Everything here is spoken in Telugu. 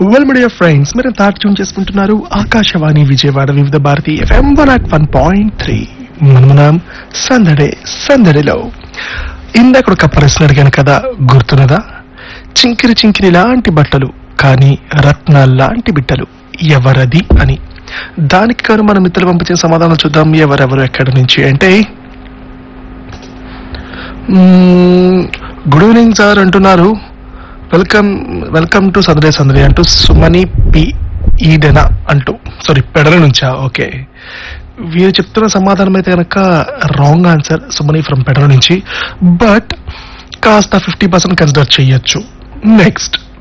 వెల్ మీడియా ఫ్రెండ్స్ మీరు తాటి ట్యూన్ చేసుకుంటున్నారు Akashvani Vijayawada Vividh Bharati FM one at one point three మనమునాం సందడే సందడిలో ఇందాక ఒక ప్రశ్న అడిగాను కదా గుర్తున్నదా చింకిరి చింకిరి లాంటి బట్టలు కానీ రత్నాలు లాంటి బిడ్డలు ఎవరది అని దానికి కాను మన మిత్రులు పంపించిన సమాధానం చూద్దాం ఎవరెవరు ఎక్కడి నుంచి అంటే గుడ్ ఈవినింగ్ సార్ అంటున్నారు welcome welcome to Sandade Sandadi అంటూ సుమని పి ఈడెనా అంటూ సారీ పెడల నుంచా ఓకే వీరు చెప్తున్న సమాధానం అయితే కనుక wrong answer Sumani from Pedala నుంచి బట్ కాస్త ఫిఫ్టీ పర్సెంట్ కన్సిడర్ చేయొచ్చు నెక్స్ట్